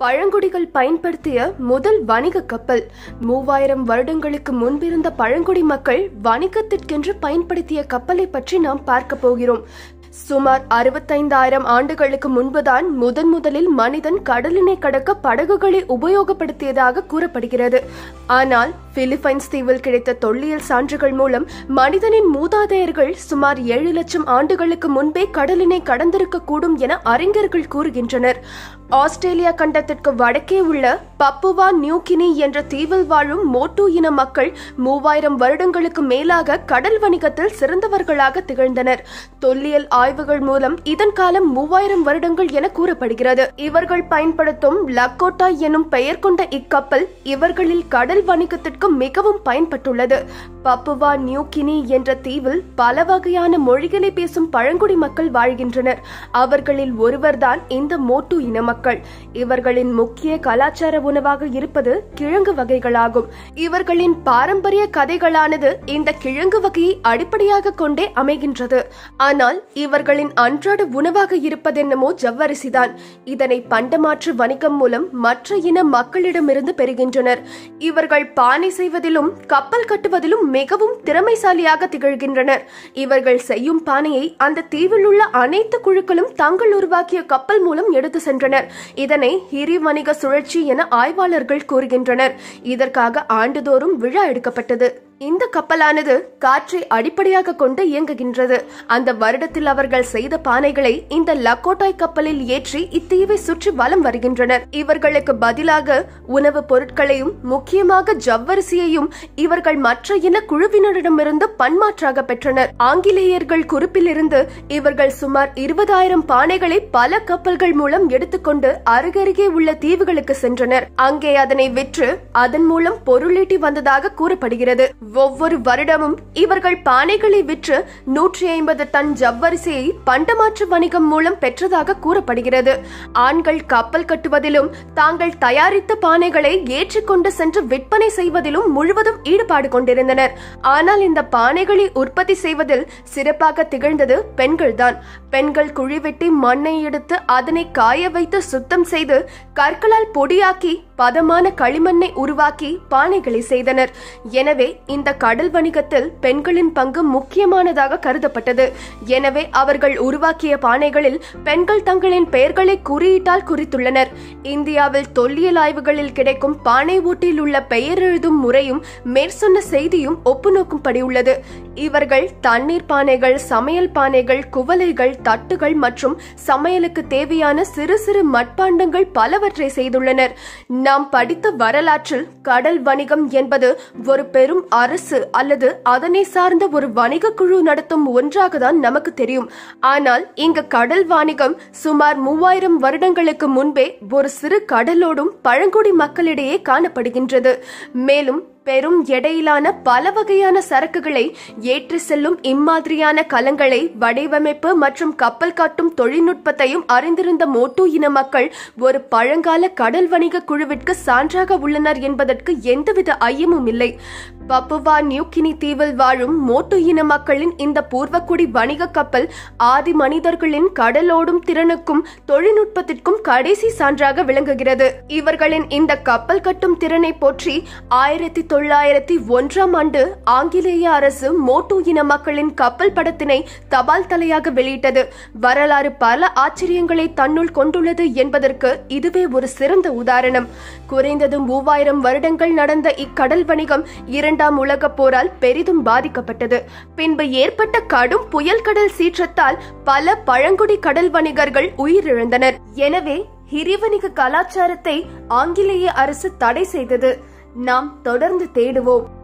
பழங்குடிகள் பயன்படுத்திய முதல் வணிக கப்பல் மூவாயிரம் வருடங்களுக்கு முன்பிருந்த பழங்குடி மக்கள் வணிகத்திற்கென்று பயன்படுத்திய கப்பலை பற்றி நாம் பார்க்க போகிறோம் சுமார் அறுபத்தைந்தாயிரம் ஆண்டுகளுக்கு முன்புதான் முதன் முதலில் மனிதன் கடலினை கடக்க படகுகளை உபயோகப்படுத்தியதாக கூறப்படுகிறது ஆனால் பிலிப்பைன்ஸ் தீவில் கிடைத்த தொல்லியல் சான்றுகள் மூலம் மனிதனின் மூதாதையர்கள் சுமார் ஏழு லட்சம் ஆண்டுகளுக்கு முன்பே கடலினை கடந்திருக்க கூடும் என அறிஞர்கள் கூறுகின்றனர் ஆஸ்திரேலியா கண்டத்திற்கு வடக்கே உள்ள பப்புவா நியூகினி என்ற தீவில் வாழும் மோட்டு இன மக்கள் மூவாயிரம் வருடங்களுக்கு மேலாக கடல் வணிகத்தில் சிறந்தவர்களாக திகழ்ந்தனர் தொல்லியல் ஆய்வுகள் மூலம் இதன் காலம் மூவாயிரம் வருடங்கள் என கூறப்படுகிறது இவர்கள் பயன்படுத்தும் லக்கோட்டா எனும் பெயர் கொண்ட இக்கப்பல் இவர்களில் கடல் வணிகத்திற்கு மிகவும் பயன்பட்டுள்ளது பப்புவா நியூகினி என்ற தீவில் பல வகையான மொழிகளை பேசும் பழங்குடி மக்கள் வாழ்கின்றனர் அவர்களில் ஒருவர்தான் இந்த மோட்டு இன மக்கள் இவர்களின் முக்கிய கலாச்சார உணவாக இருப்பது கிழங்கு வகைகளாகும் இவர்களின் பாரம்பரிய கதைகளானது இந்த கிழங்கு வகையை அடிப்படையாக கொண்டே அமைகின்றது ஆனால் இவர்களின் அன்றாட உணவாக இருப்பதென்னமோ ஜவ்வரிசிதான் இதனை பண்டமாற்று வணிகம் மூலம் மற்ற இன மக்களிடமிருந்து பெறுகின்றனர் இவர்கள் பானை செய்வதிலும் கப்பல் கட்டுவதிலும் மிகவும் திறமைசாலியாக திகழ்கின்றனர் இவர்கள் செய்யும் பானையை அந்த தீவில் உள்ள அனைத்து குழுக்களும் தங்கள் உருவாக்கிய கப்பல் மூலம் எடுத்து சென்றனர் இதனை ஹிரி வணிக சுழற்சி என ஆய்வாளர்கள் கூறுகின்றனர் இதற்காக ஆண்டுதோறும் விழா எடுக்கப்பட்டது இந்த கப்பலானது காற்றை அடிப்படையாக கொண்டு இயங்குகின்றது அந்த வருடத்தில் அவர்கள் செய்த பானைகளை இந்த லக்கோட்டாய் கப்பலில் ஏற்றி இத்தீவை சுற்றி வலம் வருகின்றனர் இவர்களுக்கு பதிலாக உணவுப் பொருட்களையும் முக்கியமாக ஜவ்வரிசியையும் இவர்கள் மற்ற இன குழுவினரிடமிருந்து பன்மாற்றாக பெற்றனர் ஆங்கிலேயர்கள் குறிப்பிலிருந்து இவர்கள் சுமார் இருபதாயிரம் பானைகளை பல கப்பல்கள் மூலம் எடுத்துக்கொண்டு அருகருகே உள்ள தீவுகளுக்கு சென்றனர் அங்கே அதனை விற்று அதன் மூலம் பொருளீட்டி வந்ததாக கூறப்படுகிறது ஒவ்வொரு வருடமும் இவர்கள் பானைகளை விற்று நூற்றி ஐம்பது டன் ஜவ்வரிசியை பண்டமாற்று வணிகம் மூலம் பெற்றதாக கூறப்படுகிறது ஆண்கள் கப்பல் கட்டுவதிலும் தாங்கள் தயாரித்த பானைகளை ஏற்றிக்கொண்டு சென்று விற்பனை செய்வதிலும் முழுவதும் ஈடுபாடு கொண்டிருந்தனர் ஆனால் இந்த பானைகளை உற்பத்தி செய்வதில் சிறப்பாக திகழ்ந்தது பெண்கள்தான் பெண்கள் குழி வெட்டி மண்ணை எடுத்து அதனை காய வைத்து சுத்தம் செய்து கற்களால் பொடியாக்கி பதமான களிமண்ணை உருவாக்கி பானைகளை செய்தனர் எனவே இந்த கடல் வணிகத்தில் பெண்களின் பங்கு முக்கியமானதாக கருதப்பட்டது எனவே அவர்கள் உருவாக்கிய பானைகளில் பெண்கள் தங்களின் பெயர்களை குறியீட்டால் குறித்துள்ளனர் இந்தியாவில் தொல்லியல் ஆய்வுகளில் கிடைக்கும் பானை ஊட்டில் உள்ள பெயர் எழுதும் முறையும் மேற்சொன்ன செய்தியும் ஒப்புநோக்கும்படி உள்ளது இவர்கள் தண்ணீர் பானைகள் சமையல் பானைகள் குவளைகள் தட்டுகள் மற்றும் சமையலுக்கு தேவையான சிறு சிறு மட்பாண்டங்கள் பலவற்றை செய்துள்ளனர் நாம் படித்த வரலாற்றில் கடல் வணிகம் என்பது ஒரு பெரும் அரசு அல்லது அதனை சார்ந்த ஒரு வணிக குழு நடத்தும் ஒன்றாக தான் நமக்கு தெரியும் ஆனால் இங்கு கடல் வாணிகம் சுமார் மூவாயிரம் வருடங்களுக்கு முன்பே ஒரு சிறு கடலோடும் பழங்குடி மக்களிடையே காணப்படுகின்றது மேலும் பெரும் எடையிலான பல வகையான சரக்குகளை ஏற்றி செல்லும் இம்மாதிரியான கலங்களை வடிவமைப்பு மற்றும் கப்பல் காட்டும் தொழில்நுட்பத்தையும் அறிந்திருந்த மோட்டு இன மக்கள் ஒரு பழங்கால கடல் வணிக குழுவிற்கு சான்றாக உள்ளனர் என்பதற்கு எந்தவித ஐயமும் இல்லை பப்புவா நியூகினி தீவில் வாழும் மோட்டு இன மக்களின் இந்த பூர்வக்குடி வணிக கப்பல் ஆதி மனிதர்களின் கடலோடும் திறனுக்கும் தொழில்நுட்பத்திற்கும் கடைசி சான்றாக விளங்குகிறது இவர்களின் இந்த கப்பல் கட்டும் திறனை போற்றி ஆயிரத்தி தொள்ளாயிரத்தி ஒன்றாம் ஆண்டு ஆங்கிலேய அரசு மோட்டு இன மக்களின் கப்பல் படத்தினை தபால் தலையாக வெளியிட்டது வரலாறு பல ஆச்சரியங்களை தன்னுள் கொண்டுள்ளது என்பதற்கு இதுவே ஒரு சிறந்த உதாரணம் குறைந்தது மூவாயிரம் வருடங்கள் நடந்த இக்கடல் வணிகம் இரண்டாம் உலக போரால் பெரிதும் பாதிக்கப்பட்டது பின்பு ஏற்பட்ட கடும் புயல் கடல் சீற்றத்தால் பல பழங்குடி கடல் வணிகர்கள் உயிரிழந்தனர் எனவே ஹிரிவணிக கலாச்சாரத்தை ஆங்கிலேய அரசு தடை செய்தது நாம் தொடர்ந்து தேடுவோம்